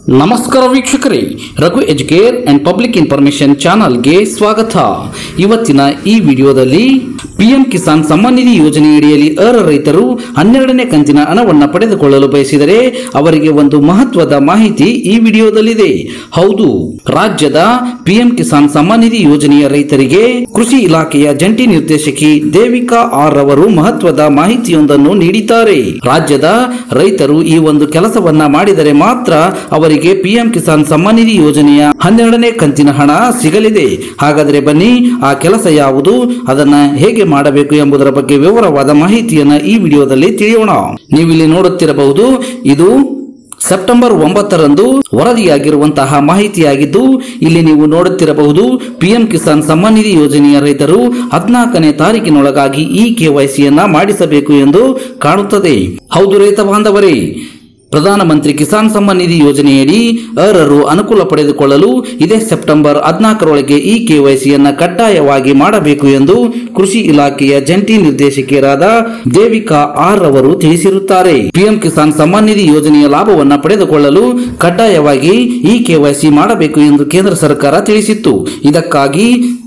ನಮಸ್ಕಾರ ವೀಕ್ಷಕರೇ Raghu educare and public information ಚಾನಲ್ಗೆ ಸ್ವಾಗತ ಇವತ್ತಿನ ಈ ವಿಡಿಯೋದಲ್ಲಿ ಪಿಎಂ ಕಿಸಾನ್ ಸಮ್ಮಾನ್ ನಿಧಿ ಯೋಜನೆಯಡಿಯಲ್ಲಿ ಅರ್ಹ ರೈತರು ಹನ್ನೆರಡನೇ ಕಂತಿನ ಹಣವನ್ನು ಪಡೆದುಕೊಳ್ಳಲು ಬಯಸಿದರೆ ಅವರಿಗೆ ಒಂದು ಮಹತ್ವದ ಮಾಹಿತಿ ಈ ವಿಡಿಯೋದಲ್ಲಿದೆ ಹೌದು ರಾಜ್ಯದ ಪಿಎಂ ಕಿಸಾನ್ ಸಮ್ಮಾನ್ ನಿಧಿ ಯೋಜನೆಯ ರೈತರಿಗೆ ಕೃಷಿ ಇಲಾಖೆಯ ಜಂಟಿ ನಿರ್ದೇಶಕಿ ದೇವಿಕಾ ಆರ್ ರವರು ಮಹತ್ವದ ಮಾಹಿತಿಯೊಂದನ್ನು ನೀಡಿದ್ದಾರೆ ರಾಜ್ಯದ ರೈತರು ಈ ಒಂದು ಕೆಲಸವನ್ನ ಮಾಡಿದರೆ ಮಾತ್ರ ಅವರಿಗೆ ಪಿಎಂ ಕಿಸಾನ್ ಸಮ್ಮಾನ್ ನಿಧಿ ಯೋಜನೆಯ ಹನ್ನೆರಡನೇ ಕಂತಿನ ಹಣ ಸಿಗಲಿದೆ ಹಾಗಾದರೆ ಬನ್ನಿ ಆ ಕೆಲಸ ಯಾವುದು ಅದನ್ನ ಹೇಗೆ ಮಾಡಬೇಕು ಎಂಬುದರ ಬಗ್ಗೆ ವಿವರವಾದ ಮಾಹಿತಿಯನ್ನ ಈ ವಿಡಿಯೋದಲ್ಲಿ ತಿಳಿಯೋಣ ನೀವಿಲ್ಲಿ ನೋಡುತ್ತಿರಬಹುದು ಇದು ಸೆಪ್ಟೆಂಬರ್ ಒಂಬತ್ತರಂದು ವರದಿಯಾಗಿರುವಂತಹ ಮಾಹಿತಿಯಾಗಿದ್ದು ಇಲ್ಲಿ ನೀವು ನೋಡುತ್ತಿರಬಹುದು ಪಿಎಂ ಕಿಸಾನ್ ಸಮ್ಮಾನ್ ನಿಧಿ ಯೋಜನೆಯ ರೈತರು ಹದಿನಾಲ್ಕನೇ ತಾರೀಕಿನೊಳಗಾಗಿ ಈ ಕೆವೈಸಿಯನ್ನ ಮಾಡಿಸಬೇಕು ಎಂದು ಕಾಣುತ್ತದೆ ಹೌದು ರೈತ ಬಾಂಧವರೇ ಪ್ರಧಾನಮಂತ್ರಿ ಕಿಸಾನ್ ಸಮ್ಮಾನ್ ನಿಧಿ ಯೋಜನೆಯಡಿ ಅರ್ಹರು ಅನುಕೂಲ ಪಡೆದುಕೊಳ್ಳಲು ಇದೇ ಸೆಪ್ಟೆಂಬರ್ ಹದಿನಾಲ್ಕರೊಳಗೆ ಈ ಕೆವೈಸಿಯನ್ನ ಕಡ್ಡಾಯವಾಗಿ ಮಾಡಬೇಕು ಎಂದು ಕೃಷಿ ಇಲಾಖೆಯ ಜಂಟಿ ನಿರ್ದೇಶಕಿಯರಾದ ದೇವಿಕಾ ಆರ್ ಅವರು ತಿಳಿಸಿರುತ್ತಾರೆ ಪಿಎಂ ಕಿಸಾನ್ ಸಮ್ಮಾನ್ ನಿಧಿ ಯೋಜನೆಯ ಲಾಭವನ್ನ ಪಡೆದುಕೊಳ್ಳಲು ಕಡ್ಡಾಯವಾಗಿ ಈ ಕೆವೈಸಿ ಮಾಡಬೇಕು ಎಂದು ಕೇಂದ್ರ ಸರ್ಕಾರ ತಿಳಿಸಿತ್ತು ಇದಕ್ಕಾಗಿ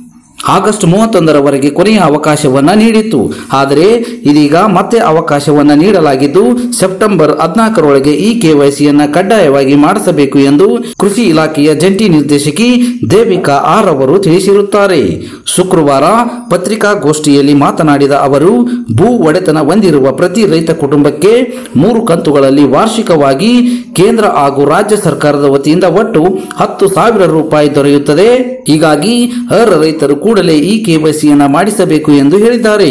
ಆಗಸ್ಟ್ ಮೂವತ್ತೊಂದರವರೆಗೆ ಕೊನೆಯ ಅವಕಾಶವನ್ನ ನೀಡಿತ್ತು ಆದರೆ ಇದೀಗ ಮತ್ತೆ ಅವಕಾಶವನ್ನ ನೀಡಲಾಗಿದ್ದು ಸೆಪ್ಟೆಂಬರ್ ಹದಿನಾಲ್ಕರೊಳಗೆ ಈ ಕೆವೈಸಿಯನ್ನ ಕಡ್ಡಾಯವಾಗಿ ಮಾಡಿಸಬೇಕು ಎಂದು ಕೃಷಿ ಇಲಾಖೆಯ ಜಂಟಿ ನಿರ್ದೇಶಕಿ ದೇವಿಕಾ ಆರ್ ಅವರು ತಿಳಿಸಿರುತ್ತಾರೆ ಶುಕ್ರವಾರ ಪತ್ರಿಕಾಗೋಷ್ಠಿಯಲ್ಲಿ ಮಾತನಾಡಿದ ಅವರು ಭೂ ಒಡೆತನ ಹೊಂದಿರುವ ಪ್ರತಿ ರೈತ ಕುಟುಂಬಕ್ಕೆ ಮೂರು ಕಂತುಗಳಲ್ಲಿ ವಾರ್ಷಿಕವಾಗಿ ಕೇಂದ್ರ ಹಾಗೂ ರಾಜ್ಯ ಸರ್ಕಾರದ ವತಿಯಿಂದ ಒಟ್ಟು ಹತ್ತು ಸಾವಿರ ರೂಪಾಯಿ ದೊರೆಯುತ್ತದೆ ಹೀಗಾಗಿ ಅರ್ಹ ರೈತರು ಕೂಡಲೇ ಈ ಕೆವೈಸಿಯನ್ನ ಮಾಡಿಸಬೇಕು ಎಂದು ಹೇಳಿದ್ದಾರೆ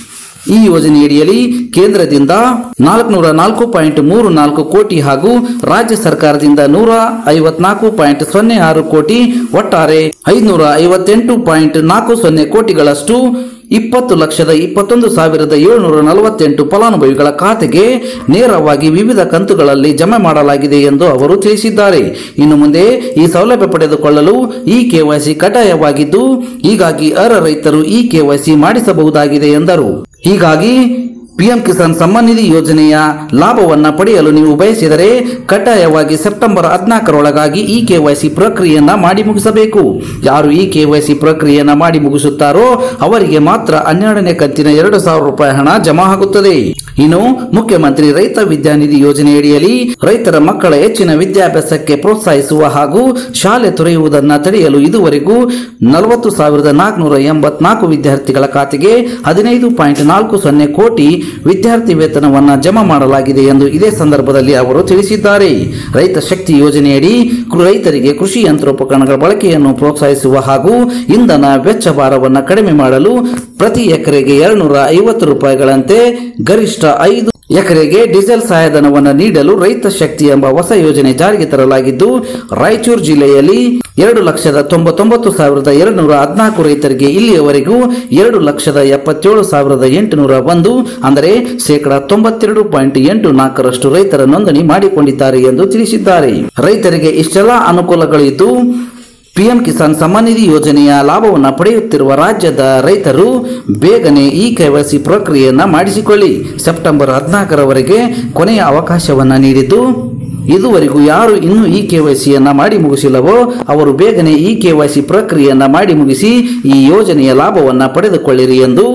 ಈ ಯೋಜನೆಯಡಿಯಲ್ಲಿ ಕೇಂದ್ರದಿಂದ ನಾಲ್ಕುನೂರ ನಾಲ್ಕು ಪಾಯಿಂಟ್ ಮೂರು ನಾಲ್ಕು ಕೋಟಿ ಹಾಗೂ ರಾಜ್ಯ ಸರ್ಕಾರದಿಂದ ನೂರ ಐವತ್ನಾಲ್ಕು ಪಾಯಿಂಟ್ ಸೊನ್ನೆ ಆರು ಕೋಟಿ ಒಟ್ಟಾರೆ ಐದುನೂರ ಐವತ್ತೆಂಟು ಪಾಯಿಂಟ್ ನಾಲ್ಕು ಸೊನ್ನೆ ಕೋಟಿಗಳಷ್ಟು ಇಪ್ಪತ್ತು ಲಕ್ಷದ ಇಪ್ಪತ್ತೊಂದು ಸಾವಿರದ ಏಳುನೂರ ನಲವತ್ತೆಂಟು ಫಲಾನುಭವಿಗಳ ಖಾತೆಗೆ ನೇರವಾಗಿ ವಿವಿಧ ಕಂತುಗಳಲ್ಲಿ ಜಮೆ ಮಾಡಲಾಗಿದೆ ಎಂದು ಅವರು ತಿಳಿಸಿದ್ದಾರೆ ಇನ್ನು ಮುಂದೆ ಈ ಸೌಲಭ್ಯ ಪಡೆದುಕೊಳ್ಳಲು ಈ ಕೆವೈಸಿ ಕಡ್ಡಾಯವಾಗಿದ್ದು ಹೀಗಾಗಿ ಅರ್ಹ ರೈತರು ಈ ಕೆವೈಸಿ ಮಾಡಿಸಬಹುದಾಗಿದೆ ಎಂದರು ಹೀಗಾಗಿ ಪಿಎಂ ಕಿಸಾನ್ ಸಮ್ಮಾನ್ ನಿಧಿ ಯೋಜನೆಯ ಲಾಭವನ್ನ ಪಡೆಯಲು ನೀವು ಬಯಸಿದರೆ ಕಡ್ಡಾಯವಾಗಿ ಸೆಪ್ಟೆಂಬರ್ ಹದಿನಾಲ್ಕರೊಳಗಾಗಿ ಈ ಕೆವೈಸಿ ಪ್ರಕ್ರಿಯೆಯನ್ನ ಮಾಡಿ ಮುಗಿಸಬೇಕು ಯಾರು ಈ ಕೆವೈಸಿ ಪ್ರಕ್ರಿಯೆಯನ್ನ ಮಾಡಿ ಮುಗಿಸುತ್ತಾರೋ ಅವರಿಗೆ ಮಾತ್ರ ಹನ್ನೆರಡನೇ ಕಂತಿನ ಎರಡು ಸಾವಿರ ರೂಪಾಯಿ ಹಣ ಜಮಾ ಆಗುತ್ತದೆ ಇನ್ನು ಮುಖ್ಯಮಂತ್ರಿ ರೈತ ವಿದ್ಯಾನಿಧಿ ಯೋಜನೆಯಡಿಯಲ್ಲಿ ರೈತರ ಮಕ್ಕಳ ಹೆಚ್ಚಿನ ವಿದ್ಯಾಭ್ಯಾಸಕ್ಕೆ ಪ್ರೋತ್ಸಾಹಿಸುವ ಹಾಗೂ ಶಾಲೆ ತೊರೆಯುವುದನ್ನ ತಡೆಯಲು ಇದುವರೆಗೂ ನಲವತ್ತು ಸಾವಿರದ ನಾಲ್ಕುನೂರ ಎಂಬತ್ನಾಲ್ಕು ವಿದ್ಯಾರ್ಥಿಗಳ ಖಾತೆಗೆ ಹದಿನೈದು ಪಾಯಿಂಟ್ ನಾಲ್ಕು ಸೊನ್ನೆ ಕೋಟಿ ವಿದ್ಯಾರ್ಥಿ ವೇತನವನ್ನ ಜಮಾ ಮಾಡಲಾಗಿದೆ ಎಂದು ಇದೇ ಸಂದರ್ಭದಲ್ಲಿ ಅವರು ತಿಳಿಸಿದ್ದಾರೆ ರೈತ ಶಕ್ತಿ ಯೋಜನೆಯಡಿ ಕೃ- ರೈತರಿಗೆ ಕೃಷಿ ಯಂತ್ರೋಪಕರಣಗಳ ಬಳಕೆಯನ್ನು ಪ್ರೋತ್ಸಾಹಿಸುವ ಹಾಗೂ ಇಂಧನ ವೆಚ್ಚ ಭಾರವನ್ನು ಕಡಿಮೆ ಮಾಡಲು ಪ್ರತಿ ಎಕರೆಗೆ ಎರಡ್ನೂರ ಐವತ್ತು ರೂಪಾಯಿಗಳಂತೆ ಗರಿಷ್ಠ ಐದು ಎಕರೆಗೆ ಡೀಸೆಲ್ ಸಹಾಯಧನವನ್ನು ನೀಡಲು ರೈತ ಶಕ್ತಿ ಎಂಬ ಹೊಸ ಯೋಜನೆ ಜಾರಿಗೆ ತರಲಾಗಿದ್ದು ರಾಯಚೂರು ಜಿಲ್ಲೆಯಲ್ಲಿ ಎರಡು ಲಕ್ಷದ ತೊಂಬತ್ತೊಂಬತ್ತು ಸಾವಿರದ ಎರಡು ನೂರ ಹದಿನಾಲ್ಕು ರೈತರಿಗೆ ಇಲ್ಲಿಯವರೆಗೂ ಎರಡು ಲಕ್ಷದ ಎಪ್ಪತ್ತೇಳು ಸಾವಿರದ ಎಂಟುನೂರ ಒಂದು ಅಂದರೆ ಶೇಕಡ ತೊಂಬತ್ತೆರಡು ಪಾಯಿಂಟ್ ಎಂಟು ನಾಲ್ಕರಷ್ಟು ರೈತರ ನೋಂದಣಿ ಮಾಡಿಕೊಂಡಿದ್ದಾರೆ ಎಂದು ತಿಳಿಸಿದ್ದಾರೆ ರೈತರಿಗೆ ಇಷ್ಟೆಲ್ಲ ಅನುಕೂಲಗಳಿದ್ದು ಪಿಎಂ ಕಿಸಾನ್ ಸಮ್ಮಾನ್ ನಿಧಿ ಯೋಜನೆಯ ಲಾಭವನ್ನು ಪಡೆಯುತ್ತಿರುವ ರಾಜ್ಯದ ರೈತರು ಬೇಗನೆ ಈ ಕೆವೈಸಿ ಪ್ರಕ್ರಿಯೆಯನ್ನ ಮಾಡಿಸಿಕೊಳ್ಳಿ ಸೆಪ್ಟೆಂಬರ್ ಹದಿನಾಲ್ಕರವರೆಗೆ ಕೊನೆಯ ಅವಕಾಶವನ್ನ ನೀಡಿದ್ದು ಇದುವರೆಗೂ ಯಾರು ಇನ್ನೂ ಈ ಕೆವೈಸಿಯನ್ನ ಮಾಡಿ ಮುಗಿಸಿಲ್ಲವೋ ಅವರು ಬೇಗನೆ ಈ ಕೆವೈಸಿ ಪ್ರಕ್ರಿಯೆಯನ್ನ ಮಾಡಿ ಮುಗಿಸಿ ಈ ಯೋಜನೆಯ ಲಾಭವನ್ನ ಪಡೆದುಕೊಳ್ಳಿರಿ ಎಂದು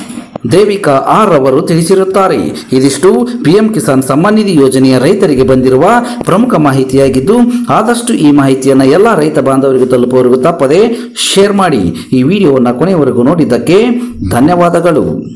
ದೇವಿಕಾ ಆರ್ ಅವರು ತಿಳಿಸಿರುತ್ತಾರೆ ಇದಿಷ್ಟು ಪಿಎಂ ಕಿಸಾನ್ ಸಮ್ಮಾನ್ ನಿಧಿ ಯೋಜನೆಯ ರೈತರಿಗೆ ಬಂದಿರುವ ಪ್ರಮುಖ ಮಾಹಿತಿಯಾಗಿದ್ದು ಆದಷ್ಟು ಈ ಮಾಹಿತಿಯನ್ನು ಎಲ್ಲ ರೈತ ಬಾಂಧವರಿಗೂ ತಲುಪುವವರೆಗೂ ತಪ್ಪದೆ ಶೇರ್ ಮಾಡಿ ಈ ವಿಡಿಯೋವನ್ನು ಕೊನೆಯವರೆಗೂ ನೋಡಿದ್ದಕ್ಕೆ ಧನ್ಯವಾದಗಳು